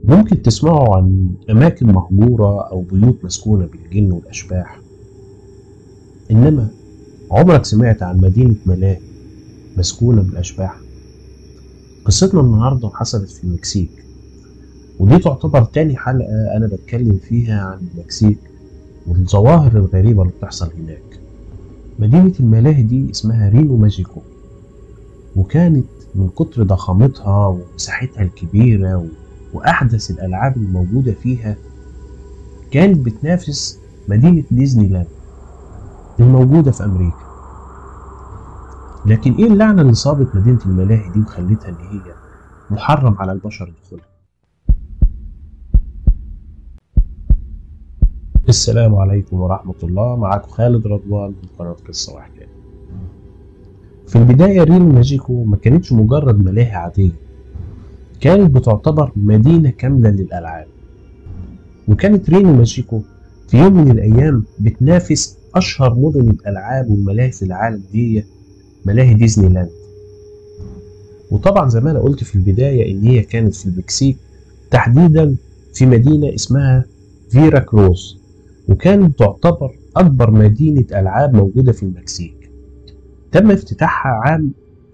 ممكن تسمعوا عن أماكن مهجورة أو بيوت مسكونة بالجن والأشباح إنما عمرك سمعت عن مدينة ملاهي مسكونة بالأشباح قصتنا النهاردة حصلت في المكسيك ودي تعتبر تاني حلقة أنا بتكلم فيها عن المكسيك والظواهر الغريبة اللي بتحصل هناك مدينة الملاهي دي اسمها رينو ماجيكو وكانت من كتر ضخامتها ومساحتها الكبيرة و... وأحدث الألعاب الموجودة فيها كانت بتنافس مدينة ديزني لاند الموجودة في أمريكا لكن إيه اللعنة اللي صابت مدينة الملاهي دي وخلتها إن هي محرم على البشر دخولها السلام عليكم ورحمة الله معاكم خالد رضوان من قناة قصة وحكاية في البداية رينو ماجيكو ما كانتش مجرد ملاهي عادية كانت بتعتبر مدينة كاملة للألعاب وكانت رينو ماجيكو في يوم من الأيام بتنافس أشهر مدن الألعاب والملاهي في العالم هي ملاهي ديزني لاند وطبعا زي ما أنا قلت في البداية إن هي كانت في المكسيك تحديدا في مدينة اسمها فيرا كروز وكانت تعتبر أكبر مدينة ألعاب موجودة في المكسيك تم افتتاحها عام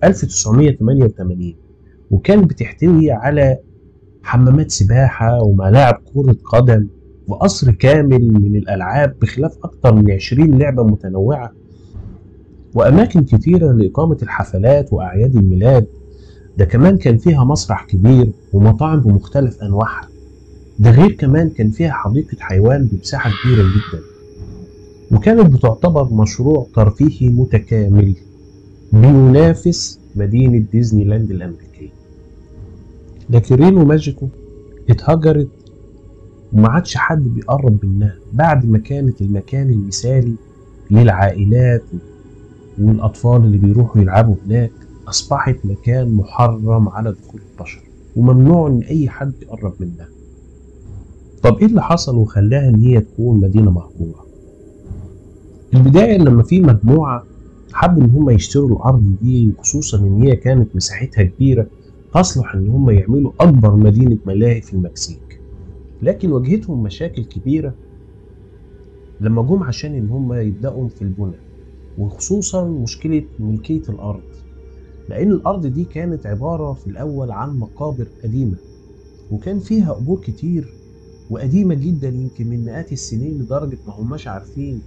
1988 وكانت بتحتوي على حمامات سباحة وملاعب كرة قدم وقصر كامل من الألعاب بخلاف أكثر من 20 لعبة متنوعة وأماكن كتيرة لإقامة الحفلات وأعياد الميلاد ده كمان كان فيها مسرح كبير ومطاعم بمختلف أنواعها ده غير كمان كان فيها حديقة حيوان بمساحة كبيرة جدا وكانت بتعتبر مشروع ترفيهي متكامل بينافس مدينة ديزني لاند الأمريكية لكن رينو ماجيكو اتهجرت وما عادش حد بيقرب منها بعد ما كانت المكان المثالي للعائلات والأطفال اللي بيروحوا يلعبوا هناك أصبحت مكان محرم على دخول البشر وممنوع إن أي حد يقرب منها طب إيه اللي حصل وخلاها إن هي تكون مدينة مهجورة؟ البداية لما في مجموعة حبوا إن هم يشتروا الأرض دي وخصوصا إن هي كانت مساحتها كبيرة تصلح إن هم يعملوا أكبر مدينة ملاهي في المكسيك لكن واجهتهم مشاكل كبيرة لما جم عشان إن هم يبدأوا في البنى وخصوصا مشكلة ملكية الأرض لأن الأرض دي كانت عبارة في الأول عن مقابر قديمة وكان فيها قبور كتير وقديمة جدا يمكن من مئات السنين لدرجة ما هماش عارفين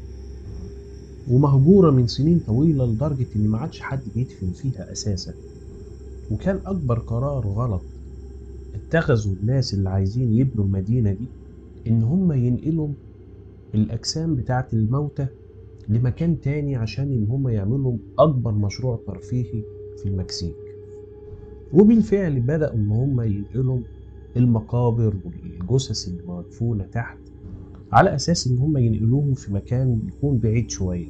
ومهجورة من سنين طويلة لدرجة إن ما عادش حد بيدفن فيها أساسا وكان أكبر قرار غلط اتخذوا الناس اللي عايزين يبنوا المدينة دي إن هم ينقلوا الأجسام بتاعة الموتى لمكان تاني عشان إن هم يعملوا أكبر مشروع ترفيهي في المكسيك وبالفعل بدأوا إن هم ينقلوا المقابر والجثث اللي مدفونة تحت على أساس إن هم ينقلوهم في مكان يكون بعيد شوية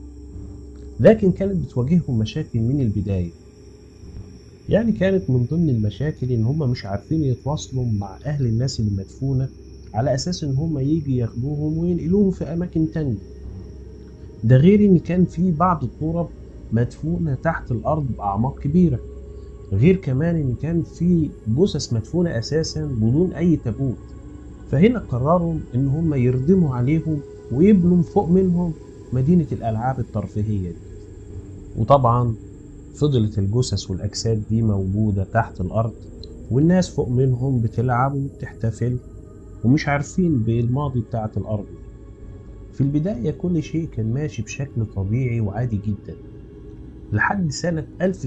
لكن كانت بتواجههم مشاكل من البداية يعني كانت من ضمن المشاكل إن هم مش عارفين يتواصلوا مع أهل الناس اللي مدفونة على أساس إن هم يجي ياخدوهم وينقلوهم في أماكن تانية ده غير إن كان في بعض التراب مدفونة تحت الأرض بأعماق كبيرة غير كمان إن كان في جثث مدفونة أساسا بدون أي تابوت فهنا قرروا إن هم يردموا عليهم ويبنوا فوق منهم مدينة الألعاب الترفيهية دي وطبعا فضلت الجثث والأجساد دي موجودة تحت الأرض والناس فوق منهم بتلعب وبتحتفل ومش عارفين بالماضي بتاعة الأرض دي في البداية كل شيء كان ماشي بشكل طبيعي وعادي جدا لحد سنة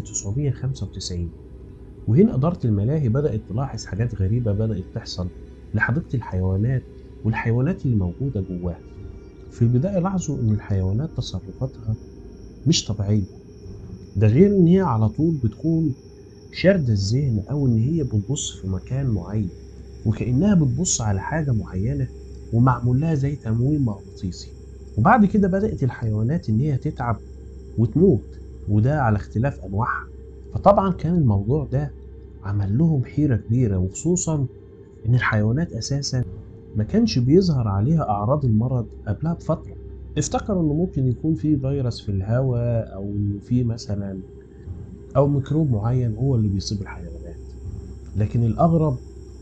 1995 وهنا إدارة الملاهي بدأت تلاحظ حاجات غريبة بدأت تحصل لحديقة الحيوانات والحيوانات اللي موجودة جواها في البداية لاحظوا إن الحيوانات تصرفاتها مش طبيعية ده غير إن هي على طول بتكون شاردة الذهن أو إن هي بتبص في مكان معين وكأنها بتبص على حاجة معينة ومعمول لها زي تمويل مغناطيسي وبعد كده بدأت الحيوانات إن هي تتعب وتموت وده على اختلاف أنواعها فطبعا كان الموضوع ده عمل لهم حيرة كبيرة وخصوصا إن الحيوانات أساسا ما كانش بيظهر عليها أعراض المرض قبلها بفترة افتكروا إنه ممكن يكون في فيروس في الهواء أو إنه في مثلا أو ميكروب معين هو اللي بيصيب الحيوانات لكن الأغرب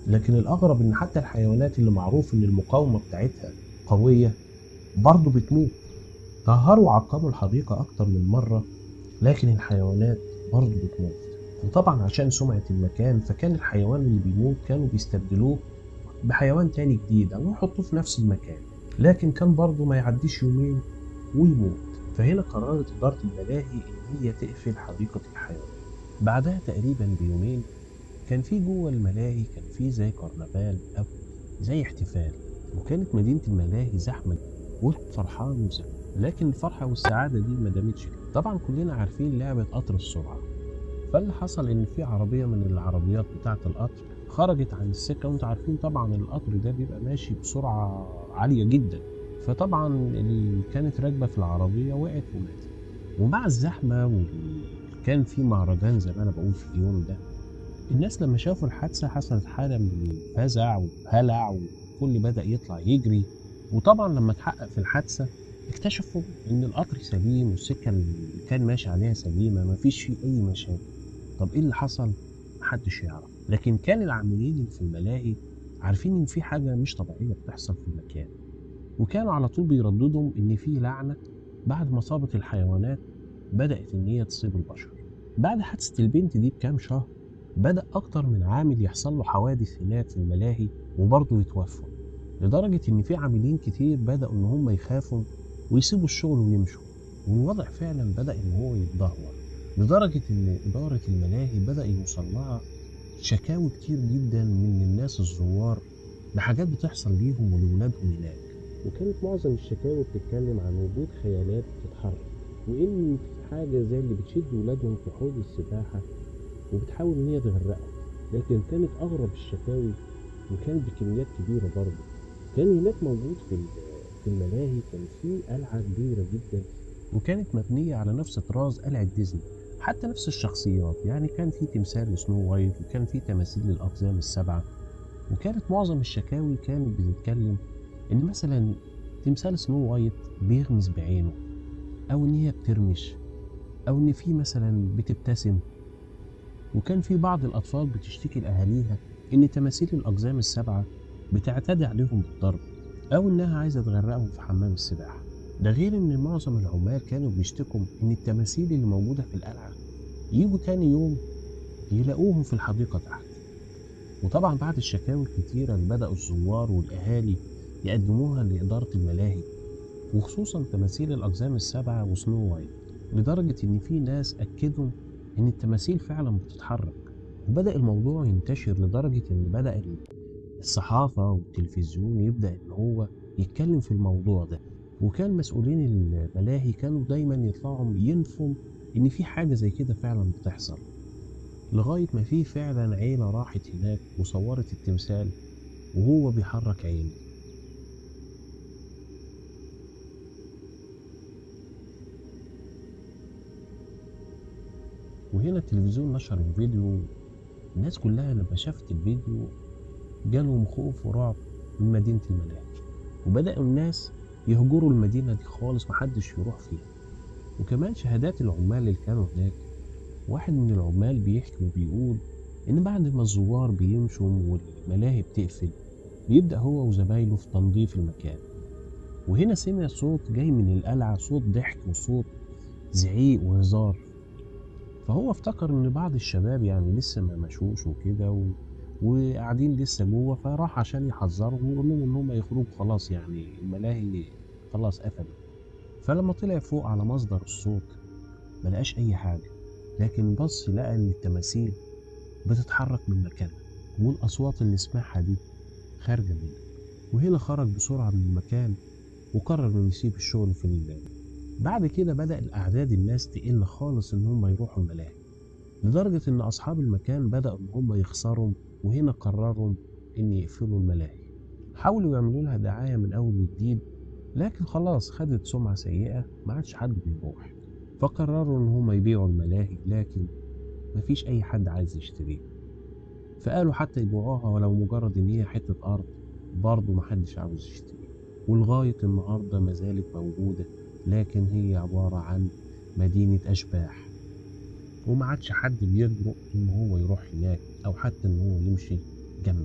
لكن الأغرب إن حتى الحيوانات اللي معروف إن المقاومة بتاعتها قوية برضه بتموت طهروا وعقموا الحديقة أكتر من مرة لكن الحيوانات برضه بتموت وطبعا عشان سمعة المكان فكان الحيوان اللي بيموت كانوا بيستبدلوه بحيوان تاني جديد أو يحطوه في نفس المكان لكن كان برضه ما يعديش يومين ويموت فهنا قررت إدارة الملاهي إن هي تقفل حديقة الحيوان بعدها تقريبا بيومين كان في جوه الملاهي كان في زي كرنفال أو زي احتفال وكانت مدينة الملاهي زحمة والكل فرحان وزحمة لكن الفرحة والسعادة دي ما دامتش طبعا كلنا عارفين لعبة قطر السرعة فاللي حصل ان في عربية من العربيات بتاعة القطر خرجت عن السكة وانتوا عارفين طبعا القطر ده بيبقى ماشي بسرعة عالية جدا فطبعا اللي كانت راكبة في العربية وقعت وماتت ومع الزحمة واللي كان في مهرجان زي ما انا بقول في اليوم ده الناس لما شافوا الحادثة حصلت حالة من الفزع والهلع والكل بدأ يطلع يجري وطبعا لما اتحقق في الحادثة اكتشفوا ان القطر سليم والسكة اللي كان ماشي عليها سليمة مفيش فيه اي مشاكل طب ايه اللي حصل محدش يعرف لكن كان العاملين اللي في الملاهي عارفين ان في حاجة مش طبيعية بتحصل في المكان وكانوا على طول بيرددوا ان في لعنة بعد ما صابت الحيوانات بدأت ان هي تصيب البشر بعد حادثة البنت دي بكام شهر بدأ أكتر من عامل يحصل له حوادث هناك في الملاهي وبرضه يتوفوا لدرجة إن في عاملين كتير بدأوا إن هم يخافوا ويسيبوا الشغل ويمشوا والوضع فعلا بدأ إن هو يتدهور لدرجة إن إدارة الملاهي بدأ يوصل لها شكاوي كتير جدا من الناس الزوار بحاجات بتحصل ليهم ولولادهم هناك وكانت معظم الشكاوي بتتكلم عن وجود خيالات بتتحرك وإن في حاجة زي اللي بتشد ولادهم في حوض السباحة وبتحاول إن هي تغرقهم لكن كانت أغرب الشكاوي وكانت بكميات كبيرة برضه كان هناك موجود في في الملاهي كان في قلعة كبيرة جدا وكانت مبنية على نفس طراز قلعة ديزني حتى نفس الشخصيات يعني كان في تمثال لسنو وايت وكان في تماثيل للأقزام السبعة وكانت معظم الشكاوي كانت بتتكلم إن مثلا تمثال سنو وايت بيغمز بعينه أو إن هي بترمش أو إن في مثلا بتبتسم وكان في بعض الأطفال بتشتكي لأهاليها إن تماثيل الأقزام السبعة بتعتدي عليهم بالضرب أو إنها عايزة تغرقهم في حمام السباحة ده غير إن معظم العمال كانوا بيشتكوا إن التماثيل اللي موجودة في القلعة يجوا تاني يوم يلاقوهم في الحديقة تحت وطبعا بعد الشكاوي الكتيرة اللي بدأوا الزوار والأهالي يقدموها لإدارة الملاهي وخصوصا تماثيل الأقزام السبعة وسنو وايت لدرجة إن في ناس أكدوا إن التماثيل فعلا بتتحرك وبدأ الموضوع ينتشر لدرجة إن بدأ الصحافة والتلفزيون يبدأ إن هو يتكلم في الموضوع ده وكان مسؤولين الملاهي كانوا دايما يطلعوا ينفوا إن في حاجة زي كده فعلا بتحصل لغاية ما في فعلا عيلة راحت هناك وصورت التمثال وهو بيحرك عينه وهنا التلفزيون نشر الفيديو الناس كلها لما شافت الفيديو جالهم خوف ورعب من مدينة الملاهي وبدأوا الناس يهجروا المدينة دي خالص محدش يروح فيها وكمان شهادات العمال اللي كانوا هناك واحد من العمال بيحكي وبيقول إن بعد ما الزوار بيمشوا والملاهي بتقفل بيبدأ هو وزمايله في تنظيف المكان وهنا سمع صوت جاي من القلعة صوت ضحك وصوت زعيق وهزار فهو افتكر ان بعض الشباب يعني لسه ما مشوش وكده و... وقاعدين لسه جوه فراح عشان يحذرهم ويقول لهم ان هم يخرجوا خلاص يعني الملاهي خلاص قفلت فلما طلع فوق على مصدر الصوت ملقاش اي حاجه لكن بص لقى ان التماثيل بتتحرك من مكانها والاصوات اللي سمعها دي خارجه منها وهنا خرج بسرعه من المكان وقرر انه يسيب الشغل في الليل بعد كده بدأ الأعداد الناس تقل خالص إن هم يروحوا الملاهي لدرجة إن أصحاب المكان بدأوا إن هم يخسروا وهنا قرروا إن يقفلوا الملاهي حاولوا يعملوا لها دعاية من أول وجديد لكن خلاص خدت سمعة سيئة ما عادش حد بيروح فقرروا إن هم يبيعوا الملاهي لكن مفيش أي حد عايز يشتريها فقالوا حتى يبيعوها ولو مجرد إن هي حتة أرض برضه محدش عاوز يشتريها ولغاية النهاردة ما زالت موجودة لكن هي عبارة عن مدينة أشباح وما عادش حد بيجرؤ إن هو يروح هناك أو حتى إن هو يمشي جنبها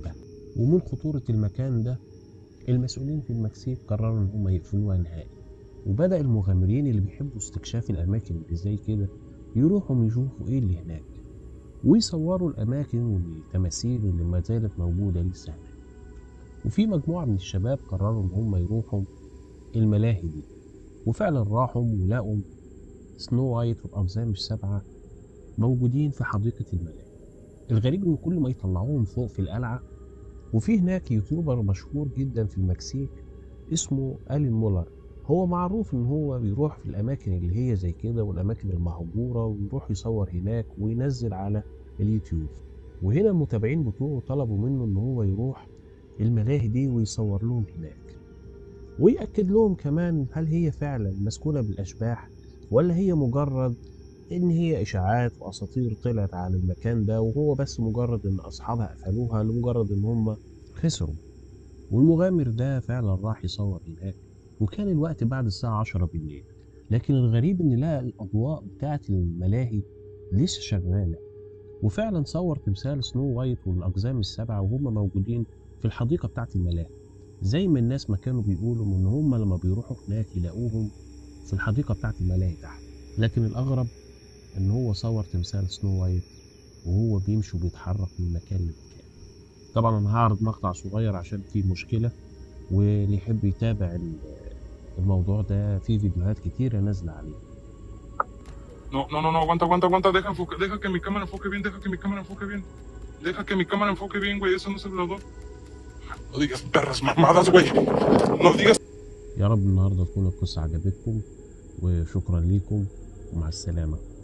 ومن خطورة المكان ده المسؤولين في المكسيك قرروا إن هم يقفلوها نهائي وبدأ المغامرين اللي بيحبوا استكشاف الأماكن اللي زي كده يروحوا يشوفوا إيه اللي هناك ويصوروا الأماكن والتماثيل اللي ما زالت موجودة لسه هناك وفي مجموعة من الشباب قرروا إن هم يروحوا الملاهي دي وفعلا راحوا ولقوا سنو وايت والأقزام السبعة موجودين في حديقة الملاهي الغريب إن كل ما يطلعوهم فوق في القلعة وفي هناك يوتيوبر مشهور جدا في المكسيك اسمه ألين مولر هو معروف ان هو بيروح في الاماكن اللي هي زي كده والاماكن المهجوره ويروح يصور هناك وينزل على اليوتيوب وهنا المتابعين بتوعه طلبوا منه ان هو يروح الملاهي دي ويصور لهم هناك ويأكد لهم كمان هل هي فعلا مسكونة بالأشباح ولا هي مجرد إن هي إشاعات وأساطير طلعت على المكان ده وهو بس مجرد إن أصحابها قفلوها لمجرد إن هم خسروا والمغامر ده فعلا راح يصور هناك وكان الوقت بعد الساعة عشرة بالليل لكن الغريب إن لقى الأضواء بتاعة الملاهي لسه شغالة وفعلا صور تمثال سنو وايت والأقزام السبعة وهم موجودين في الحديقة بتاعة الملاهي زي ما الناس ما كانوا بيقولوا إن هم لما بيروحوا هناك يلاقوهم في الحديقة بتاعة الملاهي تحت لكن الأغرب إن هو صور تمثال سنو وايت وهو بيمشي وبيتحرك من مكان لمكان طبعا أنا هعرض مقطع صغير عشان فيه مشكلة واللي يحب يتابع الموضوع ده في فيديوهات كتيرة نازلة عليه No, no, no, no, aguanta, aguanta, aguanta, deja, enfoque, deja que mi cámara enfoque bien, deja que mi cámara enfoque bien. Deja que mi cámara enfoque bien, güey, eso no es el velador. No digas perras mamadas, güey. No digas يا رب النهاردة تكون القصة عجبتكم وشكرا ليكم ومع السلامة